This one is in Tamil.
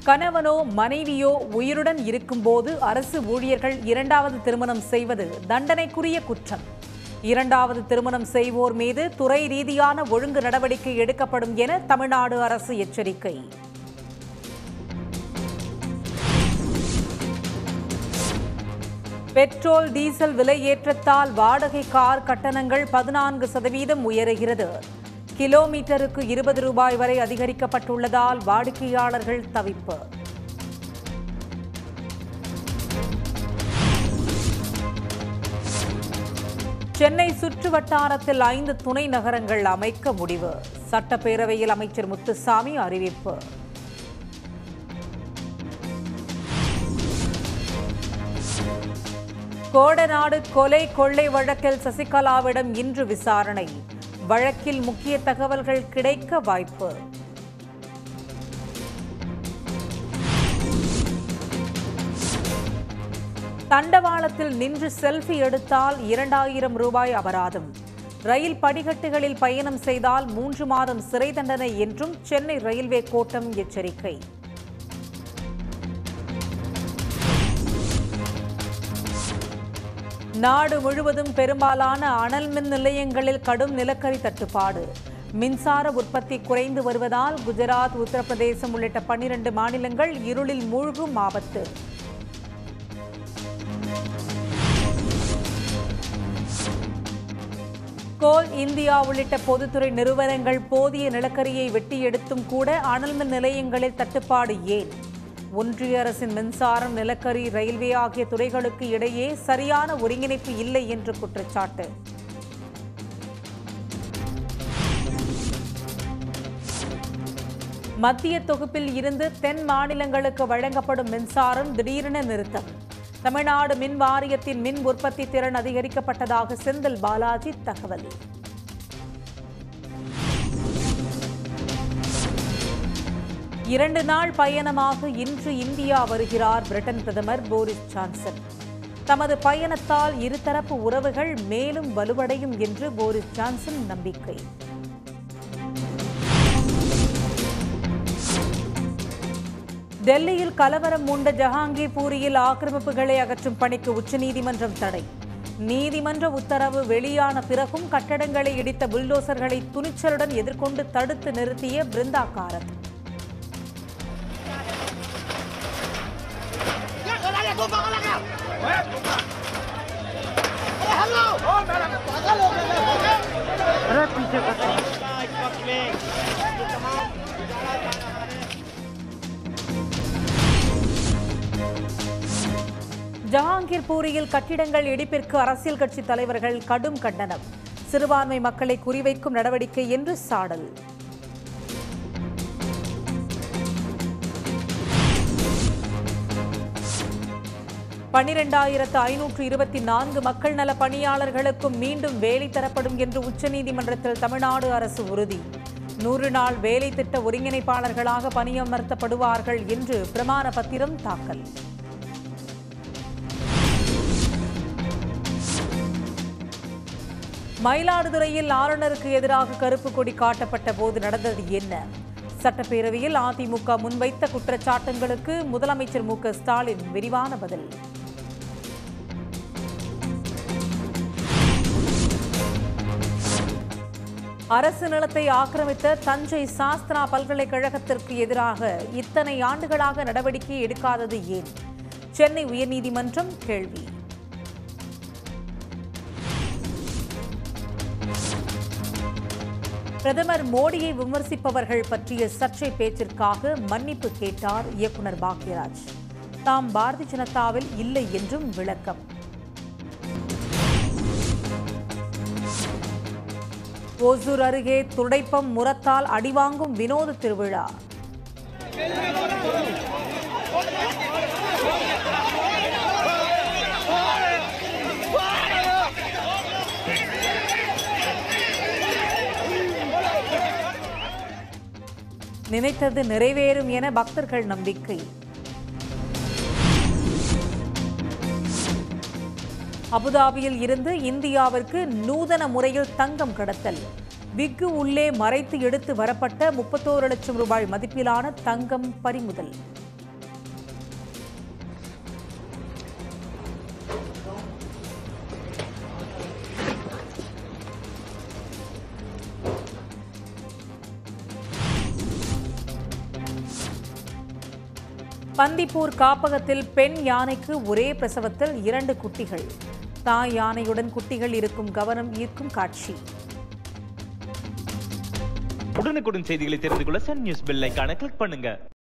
கணவனோ மனைவியோ உயிருடன் இருக்கும்போது அரசு ஊழியர்கள் இரண்டாவது திருமணம் செய்வது தண்டனைக்குரிய குற்றம் இரண்டாவது திருமணம் செய்வோர் மீது துறை ரீதியான ஒழுங்கு நடவடிக்கை எடுக்கப்படும் என தமிழ்நாடு அரசு எச்சரிக்கை பெட்ரோல் டீசல் விலை ஏற்றத்தால் வாடகை கார் கட்டணங்கள் பதினான்கு சதவீதம் உயருகிறது கிலோமீட்டருக்கு இருபது ரூபாய் வரை அதிகரிக்கப்பட்டுள்ளதால் வாடிக்கையாளர்கள் தவிப்பு சென்னை சுற்று வட்டாரத்தில் ஐந்து துணை நகரங்கள் அமைக்க முடிவு சட்டப்பேரவையில் அமைச்சர் முத்துசாமி அறிவிப்பு கோடநாடு கொலை கொள்ளை வழக்கில் சசிகலாவிடம் இன்று விசாரணை வழக்கில் முக்கிய தகவல்கள் கிடைக்க வாய்ப்பு தண்டவாளத்தில் நின்று செல்ஃபி எடுத்தால் இரண்டாயிரம் ரூபாய் அபராதம் ரயில் படிக்கட்டுகளில் பயணம் செய்தால் மூன்று மாதம் சிறை தண்டனை என்றும் சென்னை ரயில்வே கோட்டம் எச்சரிக்கை நாடு முழுவதும் பெரும்பாலான அனல் மின் நிலையங்களில் கடும் நிலக்கரி தட்டுப்பாடு மின்சார உற்பத்தி குறைந்து வருவதால் குஜராத் உத்தரப்பிரதேசம் உள்ளிட்ட பன்னிரண்டு மாநிலங்கள் இருளில் மூழ்கும் ஆபத்து கோல் இந்தியா உள்ளிட்ட பொதுத்துறை நிறுவனங்கள் போதிய நிலக்கரியை வெட்டி எடுத்தும் கூட அனல் மின் நிலையங்களில் தட்டுப்பாடு ஏன் ஒன்றிய அரசின் மின்சாரம் நிலக்கரி ரயில்வே ஆகிய துறைகளுக்கு இடையே சரியான ஒருங்கிணைப்பு இல்லை என்று குற்றச்சாட்டு மத்திய தொகுப்பில் இருந்து தென் மாநிலங்களுக்கு வழங்கப்படும் மின்சாரம் திடீரென நிறுத்தம் தமிழ்நாடு மின் வாரியத்தின் மின் உற்பத்தி திறன் அதிகரிக்கப்பட்டதாக செந்தில் பாலாஜி தகவல் இரண்டு நாள் பயணமாக இன்று இந்தியா வருகிறார் பிரிட்டன் பிரதமர் போரிஸ் ஜான்சன் தமது பயணத்தால் இருதரப்பு உறவுகள் மேலும் வலுவடையும் என்று போரிஸ் ஜான்சன் நம்பிக்கை டெல்லியில் கலவரம் மூண்ட ஜஹாங்கீர் பூரியில் ஆக்கிரமிப்புகளை அகற்றும் பணிக்கு உச்சநீதிமன்றம் தடை நீதிமன்ற உத்தரவு வெளியான பிறகும் கட்டடங்களை இடித்த புல்டோசர்களை துணிச்சலுடன் எதிர்கொண்டு தடுத்து நிறுத்திய பிருந்தா காரத் ஜஹாங்கீர் பூரியில் கட்டிடங்கள் இடிப்பிற்கு அரசியல் கட்சி தலைவர்கள் கடும் கண்டனம் சிறுபான்மை மக்களை குறிவைக்கும் நடவடிக்கை என்று சாடல் பனிரெண்டாயிரத்து ஐநூற்று இருபத்தி நான்கு மக்கள் நல பணியாளர்களுக்கும் மீண்டும் வேலை தரப்படும் என்று உச்சநீதிமன்றத்தில் தமிழ்நாடு அரசு உறுதி நூறு நாள் வேலை திட்ட ஒருங்கிணைப்பாளர்களாக பணியமர்த்தப்படுவார்கள் என்று பிரமாண பத்திரம் தாக்கல் மயிலாடுதுறையில் ஆளுநருக்கு எதிராக கருப்பு கொடி காட்டப்பட்ட போது நடந்தது என்ன சட்டப்பேரவையில் அதிமுக முன்வைத்த குற்றச்சாட்டுங்களுக்கு முதலமைச்சர் மு க ஸ்டாலின் விரிவான பதில் அரசு நிலத்தை ஆக்கிரமித்த தஞ்சை சாஸ்திரா பல்கலைக்கழகத்திற்கு எதிராக இத்தனை ஆண்டுகளாக நடவடிக்கை எடுக்காதது ஏன் சென்னை உயர்நீதிமன்றம் கேள்வி பிரதமர் மோடியை விமர்சிப்பவர்கள் பற்றிய சர்ச்சை பேச்சிற்காக மன்னிப்பு கேட்டார் இயக்குனர் பாக்யராஜ் தாம் பாரதிய ஜனதாவில் இல்லை என்றும் விளக்கம் ஓசூர் அருகே துடைப்பம் முரத்தால் அடிவாங்கும் வினோத திருவிழா நினைத்தது நிறைவேறும் என பக்தர்கள் நம்பிக்கை அபுதாபியில் இருந்து இந்தியாவிற்கு நூதன முறையில் தங்கம் கடத்தல் விக்கு உள்ளே மறைத்து எடுத்து வரப்பட்ட முப்பத்தோரு லட்சம் ரூபாய் மதிப்பிலான தங்கம் பறிமுதல் பந்திப்பூர் காப்பகத்தில் பெண் யானைக்கு ஒரே பிரசவத்தில் இரண்டு குட்டிகள் தாய் யானையுடன் குட்டிகள் இருக்கும் கவனம் ஈர்க்கும் காட்சி உடனுக்குடன் செய்திகளை தெரிந்து கொள்ள சன் நியூஸ் பெல் ஐகானை கிளிக் பண்ணுங்க